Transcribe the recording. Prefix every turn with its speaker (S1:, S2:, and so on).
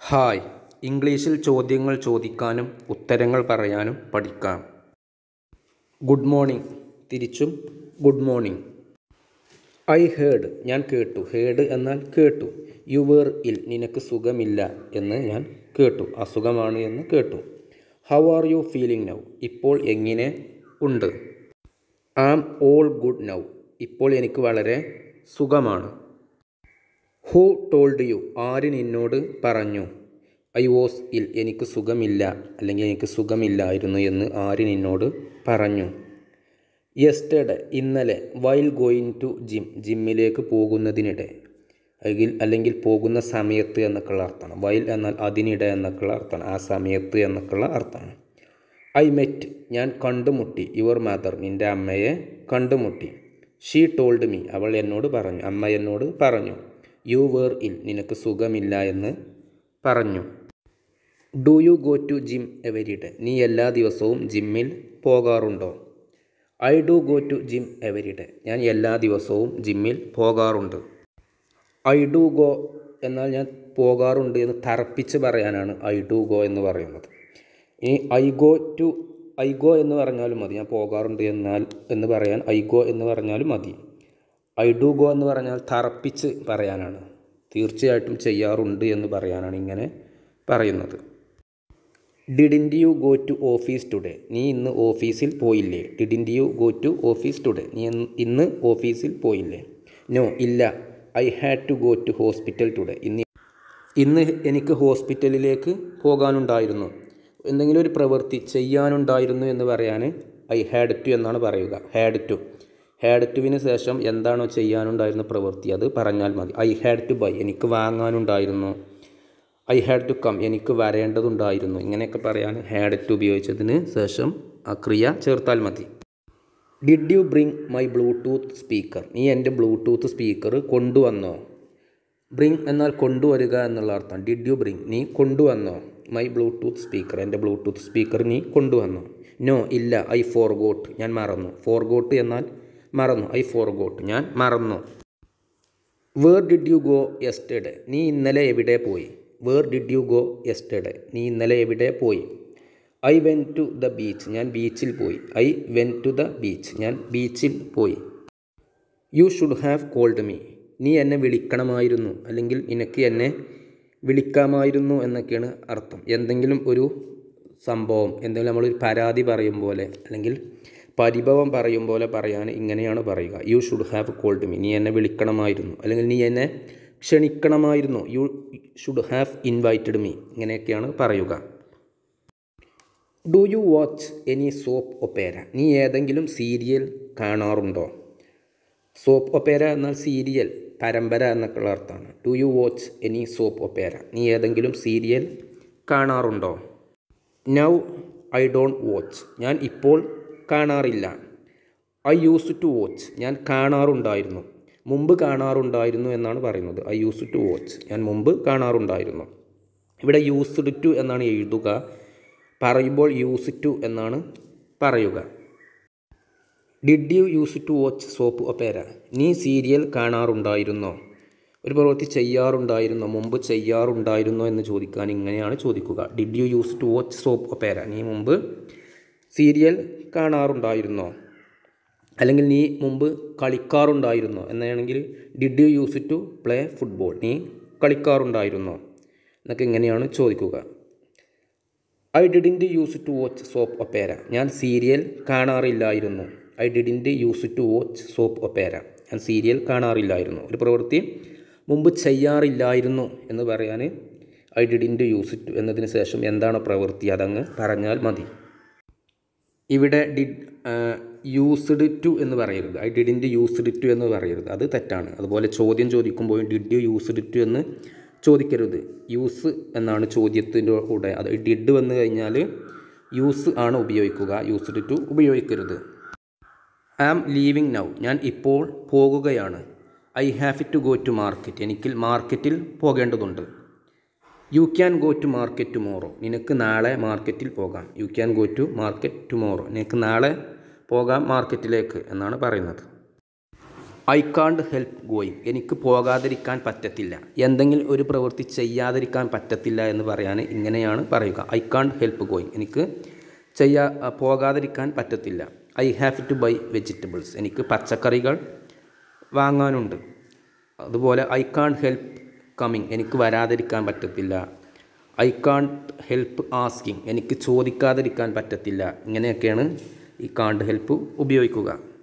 S1: hi ഇംഗ്ലീഷിൽ ചോദ്യങ്ങൾ ചോദിക്കാനും ഉത്തരങ്ങൾ പറയാനും പഠിക്കാം ഗുഡ് മോർണിംഗ് തിരിച്ചും ഗുഡ് മോർണിംഗ് ഐ ഹേർഡ് ഞാൻ കേട്ടു ഹേർഡ് എന്നാൽ കേട്ടു യു വേർ ഇൽ നിനക്ക് സുഖമില്ല എന്ന് ഞാൻ കേട്ടു അസുഖമാണ് എന്ന് കേട്ടു how are you feeling now ഇപ്പോൾ എങ്ങനെ ഉണ്ട് ആം ഓൾ ഗുഡ് നൗ ഇപ്പോൾ എനിക്ക് വളരെ സുഖമാണ് ഹൂ ടോൾഡ് യു ആര് നിന്നോട് പറഞ്ഞു ഐ വാസ് ഇൽ എനിക്ക് സുഖമില്ല അല്ലെങ്കിൽ എനിക്ക് സുഖമില്ലായിരുന്നു എന്ന് ആര് നിന്നോട് പറഞ്ഞു യെസ്റ്റർഡേ ഇന്നലെ വൈൽ ഗോയിങ് ടു ജിം ജിമ്മിലേക്ക് പോകുന്നതിനിടെ അല്ലെങ്കിൽ അല്ലെങ്കിൽ പോകുന്ന സമയത്ത് എന്നൊക്കെയുള്ള അർത്ഥമാണ് വൈൽ എന്നാൽ അതിനിടെ എന്നൊക്കെയുള്ള അർത്ഥമാണ് ആ സമയത്ത് എന്നൊക്കെയുള്ള അർത്ഥമാണ് ഐ മെറ്റ് ഞാൻ കണ്ടുമുട്ടി യുവർ മദർ നിൻ്റെ അമ്മയെ കണ്ടുമുട്ടി ഷീ ടോൾഡ് മീ അവൾ എന്നോട് പറഞ്ഞു അമ്മ എന്നോട് പറഞ്ഞു യു വേർ ഇൽ നിനക്ക് സുഖമില്ല എന്ന് പറഞ്ഞു do you go to gym every day നീ എല്ലാ ദിവസവും ജിമ്മിൽ പോകാറുണ്ടോ I do go to gym every day ഞാൻ എല്ലാ ദിവസവും ജിമ്മിൽ പോകാറുണ്ട് ഐ ഡു ഗോ എന്നാൽ ഞാൻ പോകാറുണ്ട് എന്ന് തറപ്പിച്ച് പറയാനാണ് ഐ ഡു ഗോ എന്ന് പറയുന്നത് ഇനി I go to I go എന്ന് പറഞ്ഞാലും മതി ഞാൻ പോകാറുണ്ട് എന്നാൽ എന്ന് പറയാൻ ഐ ഗോ എന്ന് പറഞ്ഞാലും മതി ഐ ഡു ഗോ എന്ന് പറഞ്ഞാൽ തറപ്പിച്ച് പറയാനാണ് തീർച്ചയായിട്ടും ചെയ്യാറുണ്ട് എന്ന് പറയാനാണ് ഇങ്ങനെ പറയുന്നത് didn't you go to office today നീ ഇന്ന് ഓഫീസിൽ പോയില്ലേ didn't you go to office today നീ ഇന്ന് ഓഫീസിൽ പോയില്ലേ നോ ഇല്ല I had to go to hospital today ഇന്ന് ഇന്ന് എനിക്ക് ഹോസ്പിറ്റലിലേക്ക് പോകാനുണ്ടായിരുന്നു എന്തെങ്കിലും ഒരു പ്രവൃത്തി ചെയ്യാനുണ്ടായിരുന്നു എന്ന് പറയാൻ ഐ ഹാഡ് ടു എന്നാണ് പറയുക ഹാഡ് ടു ഹാഡ് ടുവിന് ശേഷം എന്താണോ ചെയ്യാനുണ്ടായിരുന്ന പ്രവൃത്തി അത് പറഞ്ഞാൽ മതി ഐ ഹാഡ് ടു ബൈ എനിക്ക് വാങ്ങാനുണ്ടായിരുന്നു ഐ ഹാഡ് ടു കം എനിക്ക് വരേണ്ടതുണ്ടായിരുന്നു ഇങ്ങനെയൊക്കെ പറയാൻ ഹാഡ് ടു ഉപയോഗിച്ചതിന് ശേഷം ആ ക്രിയ ചേർത്താൽ മതി did you bring my Bluetooth speaker നീ എൻ്റെ ബ്ലൂടൂത്ത് സ്പീക്കർ കൊണ്ടുവന്നോ ബ്രിങ് എന്നാൽ കൊണ്ടുവരിക എന്നുള്ള അർത്ഥം ഡിഡ് യു ബ്രിങ് നീ കൊണ്ടുവന്നോ മൈ ബ്ലൂടൂത്ത് സ്പീക്കർ എൻ്റെ ബ്ലൂടൂത്ത് സ്പീക്കർ നീ കൊണ്ടുവന്നോ നോ ഇല്ല ഐ ഫോർഗോട്ട് ഞാൻ മറന്നു ഫോർഗോട്ട് എന്നാൽ മറന്നു ഐ ഫോർഗോട്ട് ഞാൻ മറന്നു where did you go yesterday നീ ഇന്നലെ എവിടെ പോയി where did you go yesterday നീ ഇന്നലെ എവിടെ പോയി I went to the beach ഞാൻ ബീച്ചിൽ പോയി I went to the beach ഞാൻ ബീച്ചിൽ പോയി you should have called me നീ എന്നെ വിളിക്കണമായിരുന്നു അല്ലെങ്കിൽ നിനക്ക് എന്നെ വിളിക്കാമായിരുന്നു എന്നൊക്കെയാണ് അർത്ഥം എന്തെങ്കിലും ഒരു സംഭവം എന്തെങ്കിലും നമ്മളൊരു പരാതി പറയും പോലെ അല്ലെങ്കിൽ പരിഭവം പറയും പോലെ പറയാൻ ഇങ്ങനെയാണ് പറയുക you should have called me നീ എന്നെ വിളിക്കണമായിരുന്നു അല്ലെങ്കിൽ നീ എന്നെ ക്ഷണിക്കണമായിരുന്നു you should have invited me ഇങ്ങനെയൊക്കെയാണ് പറയുക do you watch any soap opera നീ ഏതെങ്കിലും സീരിയൽ കാണാറുണ്ടോ സോപ്പ് ഒപ്പേര എന്നാൽ സീരിയൽ പരമ്പര എന്നൊക്കെയുള്ള അർത്ഥമാണ് do you watch any soap opera നീ ഏതെങ്കിലും സീരിയൽ കാണാറുണ്ടോ നൗ ഐ ഡോണ്ട് വാച്ച് ഞാൻ ഇപ്പോൾ കാണാറില്ല ഐ യൂസ് ടു വാച്ച് ഞാൻ കാണാറുണ്ടായിരുന്നു മുമ്പ് കാണാറുണ്ടായിരുന്നു എന്നാണ് പറയുന്നത് ഐ യൂസ് ടു വാച്ച് ഞാൻ മുമ്പ് കാണാറുണ്ടായിരുന്നു ഇവിടെ യൂസ്ഡ് ടു എന്നാണ് എഴുതുക പറയുമ്പോൾ യൂസ് ടു എന്നാണ് പറയുക did you use to watch soap opera നീ സീരിയൽ കാണാറുണ്ടായിരുന്നോ ഒരു പ്രവൃത്തി ചെയ്യാറുണ്ടായിരുന്നോ മുമ്പ് ചെയ്യാറുണ്ടായിരുന്നോ എന്ന് ചോദിക്കാൻ ഇങ്ങനെയാണ് ചോദിക്കുക did you use to watch soap opera നീ മുമ്പ് സീരിയൽ കാണാറുണ്ടായിരുന്നോ അല്ലെങ്കിൽ നീ മുമ്പ് കളിക്കാറുണ്ടായിരുന്നോ എന്നാണെങ്കിൽ did you use to play football നീ കളിക്കാറുണ്ടായിരുന്നോ എന്നൊക്കെ ഇങ്ങനെയാണ് ചോദിക്കുക I didn't use to watch soap opera ഞാൻ സീരിയൽ കാണാറില്ലായിരുന്നു I didn't use to watch soap opera ഞാൻ സീരിയൽ കാണാറില്ലായിരുന്നു ഒരു പ്രവൃത്തി മുമ്പ് ചെയ്യാറില്ലായിരുന്നു എന്ന് പറയാൻ ഐ ഡിഡിൻറ്റ് യൂസ് ടു എന്നതിന് ശേഷം എന്താണ് പ്രവൃത്തി അതങ്ങ് പറഞ്ഞാൽ മതി ഇവിടെ ഡിഡ് യൂസ്ഡ് ടു എന്ന് പറയരുത് ഐ ഡിഡിൻറ്റ് യൂസ്ഡ് ടു എന്ന് പറയരുത് അത് തെറ്റാണ് അതുപോലെ ചോദ്യം ചോദിക്കുമ്പോൾ ഡിഡ് യു യൂസ്ഡ് ടു എന്ന് ചോദിക്കരുത് യൂസ് എന്നാണ് ചോദ്യത്തിൻ്റെ കൂടെ അത് ഡിഡ് വന്നു കഴിഞ്ഞാൽ യൂസ് ആണ് ഉപയോഗിക്കുക യൂസ്ഡ് ടു ഉപയോഗിക്കരുത് ഐ ആം ലീവിങ് നൗ ഞാൻ ഇപ്പോൾ പോകുകയാണ് I have to go to market എനിക്ക് മാർക്കറ്റിൽ പോകേണ്ടതുണ്ട് you can go to market tomorrow നിനക്ക് നാളെ മാർക്കറ്റിൽ പോകാം you can go to market tomorrow നിനക്ക് നാളെ പോകാം മാർക്കറ്റിലേക്ക് എന്നാണ് പറയുന്നത് ഐ കാണ്ട് ഹെൽപ്പ് ഗോയിങ് എനിക്ക് പോകാതിരിക്കാൻ പറ്റത്തില്ല എന്തെങ്കിലും ഒരു പ്രവൃത്തി ചെയ്യാതിരിക്കാൻ പറ്റത്തില്ല എന്ന് പറയാൻ ഇങ്ങനെയാണ് പറയുക ഐ കാണ്ട് ഹെൽപ്പ് ഗോയിങ് എനിക്ക് ചെയ്യാ പോകാതിരിക്കാൻ പറ്റത്തില്ല I have to buy vegetables എനിക്ക് പച്ചക്കറികൾ വാങ്ങാനുണ്ട് അതുപോലെ ഐ കാണ്ട് ഹെൽപ്പ് കമ്മിങ് എനിക്ക് വരാതിരിക്കാൻ പറ്റത്തില്ല ഐ കാണ്ട് ഹെൽപ്പ് ആസ്കിങ് എനിക്ക് ചോദിക്കാതിരിക്കാൻ പറ്റത്തില്ല ഇങ്ങനെയൊക്കെയാണ് ഈ കാണ്ട് ഹെൽപ്പ് ഉപയോഗിക്കുക